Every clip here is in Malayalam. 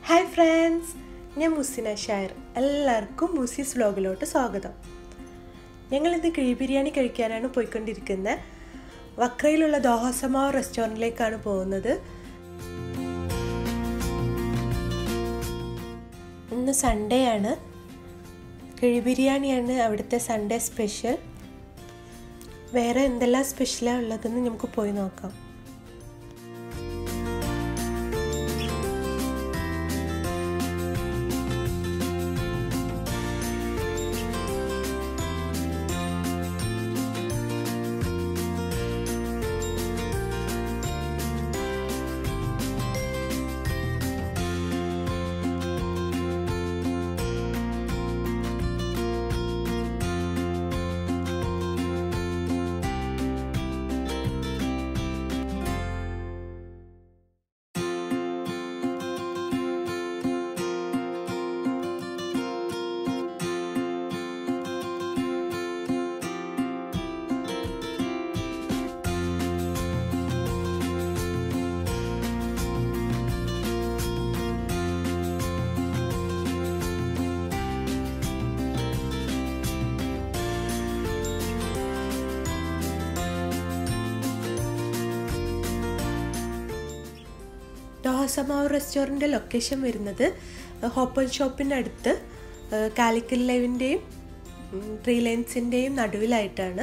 ഹായ് ഫ്രണ്ട്സ് ഞാൻ മുസിന ഷായർ എല്ലാവർക്കും മുസീസ് വ്ലോഗിലോട്ട് സ്വാഗതം ഞങ്ങളിന്ന് കിഴി ബിരിയാണി കഴിക്കാനാണ് പോയിക്കൊണ്ടിരിക്കുന്നത് വക്രയിലുള്ള ദോഹസമാവ് റെസ്റ്റോറൻറ്റിലേക്കാണ് പോകുന്നത് ഇന്ന് സൺഡേ ആണ് കിഴി ബിരിയാണിയാണ് അവിടുത്തെ സൺഡേ സ്പെഷ്യൽ വേറെ എന്തെല്ലാം സ്പെഷ്യലാണ് ഉള്ളതെന്ന് നമുക്ക് പോയി നോക്കാം ദോഹസമാവ് റെസ്റ്റോറൻറ്റ് ലൊക്കേഷൻ വരുന്നത് ഹോപ്പൽ ഷോപ്പിൻ്റെ അടുത്ത് കാലിക്കൽ ലൈവിൻ്റെയും ത്രീ ലൈൻസിൻ്റെയും നടുവിലായിട്ടാണ്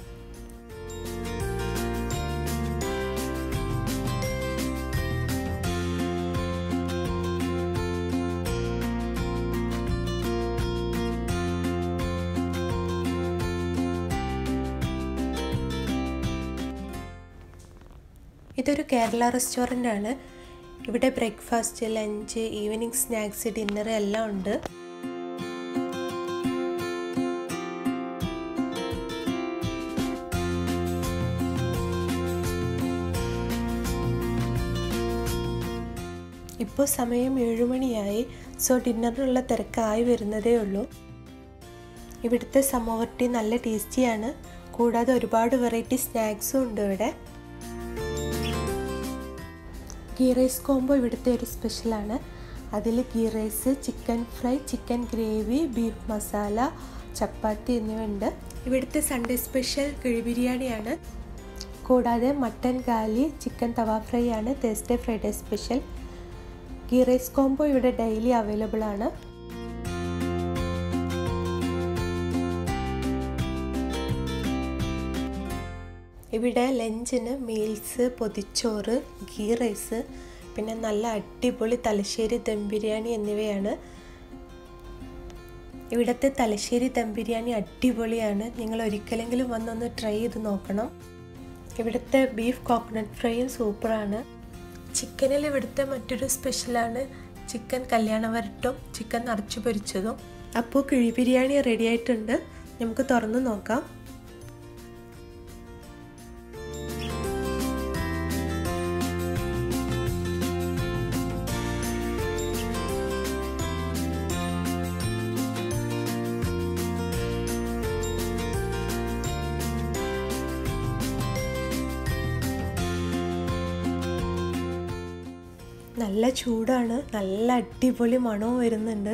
ഇതൊരു കേരള റെസ്റ്റോറൻ്റ് ആണ് ഇവിടെ breakfast lunch evening snacks dinner എല്ലാം ഉണ്ട് ഇപ്പോൾ സമയം ഏഴുമണിയായി സോ ഡിന്നറിനുള്ള തിരക്കായി വരുന്നതേ ഉള്ളൂ ഇവിടുത്തെ സമോവർട്ടി നല്ല ടേസ്റ്റിയാണ് കൂടാതെ ഒരുപാട് വെറൈറ്റി സ്നാക്സും ഉണ്ട് ഇവിടെ ഗീ റൈസ് കോംബോ ഇവിടുത്തെ ഒരു സ്പെഷ്യലാണ് അതിൽ ghee rice chicken fry chicken gravy beef masala chapati എന്നിവയുണ്ട് ഇവിടുത്തെ സൺഡേ സ്പെഷ്യൽ കിഴി ബിരിയാണിയാണ് കൂടാതെ മട്ടൻ കാലി ചിക്കൻ തവ ഫ്രൈ ആണ് Thursday Friday special ghee rice combo ഇവിടെ ഡെയിലി അവൈലബിൾ ആണ് ഇവിടെ ലഞ്ചിന് മീൽസ് പൊതിച്ചോറ് ഗീ റൈസ് പിന്നെ നല്ല അടിപൊളി തലശ്ശേരി ദം ബിരിയാണി എന്നിവയാണ് ഇവിടുത്തെ തലശ്ശേരി ദം ബിരിയാണി അടിപൊളിയാണ് നിങ്ങൾ ഒരിക്കലെങ്കിലും വന്നൊന്ന് ട്രൈ ചെയ്ത് നോക്കണം ഇവിടുത്തെ ബീഫ് കോക്കനട്ട് ഫ്രൈയും സൂപ്പറാണ് ചിക്കനിൽ ഇവിടുത്തെ മറ്റൊരു സ്പെഷ്യലാണ് ചിക്കൻ കല്യാണ വരട്ടും ചിക്കൻ നിറച്ചു പൊരിച്ചതും അപ്പോൾ കിഴി ബിരിയാണി റെഡി ആയിട്ടുണ്ട് നമുക്ക് തുറന്ന് നോക്കാം നല്ല ചൂടാണ് നല്ല അടിപൊളി മണവും വരുന്നുണ്ട്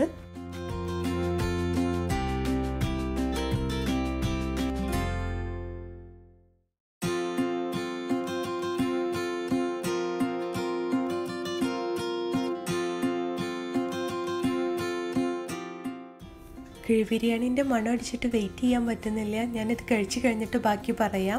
കിഴി ബിരിയാണീൻ്റെ മണം അടിച്ചിട്ട് വെയിറ്റ് ചെയ്യാൻ പറ്റുന്നില്ല ഞാനിത് കഴിച്ചു കഴിഞ്ഞിട്ട് ബാക്കി പറയാം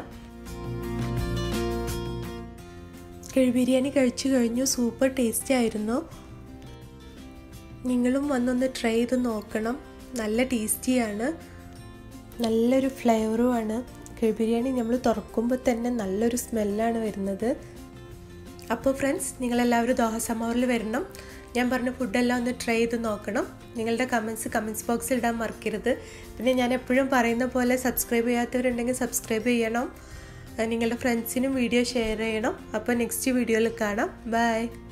കിഴി ബിരിയാണി കഴിച്ചു കഴിഞ്ഞു സൂപ്പർ ടേസ്റ്റി ആയിരുന്നു നിങ്ങളും വന്നൊന്ന് ട്രൈ ചെയ്ത് നോക്കണം നല്ല ടേസ്റ്റിയാണ് നല്ലൊരു ഫ്ലേവറുമാണ് കിഴി ബിരിയാണി നമ്മൾ തുറക്കുമ്പോൾ തന്നെ നല്ലൊരു സ്മെല്ലാണ് വരുന്നത് അപ്പോൾ ഫ്രണ്ട്സ് നിങ്ങളെല്ലാവരും ദോഹസമാറിൽ വരണം ഞാൻ പറഞ്ഞ ഫുഡെല്ലാം ഒന്ന് ട്രൈ ചെയ്ത് നോക്കണം നിങ്ങളുടെ കമൻസ് കമൻസ് ബോക്സിൽ ഇടാൻ മറക്കരുത് പിന്നെ ഞാൻ എപ്പോഴും പറയുന്ന പോലെ സബ്സ്ക്രൈബ് ചെയ്യാത്തവരുണ്ടെങ്കിൽ സബ്സ്ക്രൈബ് ചെയ്യണം നിങ്ങളുടെ ഫ്രണ്ട്സിനും വീഡിയോ ഷെയർ ചെയ്യണം അപ്പോൾ നെക്സ്റ്റ് വീഡിയോയിൽ കാണാം ബൈ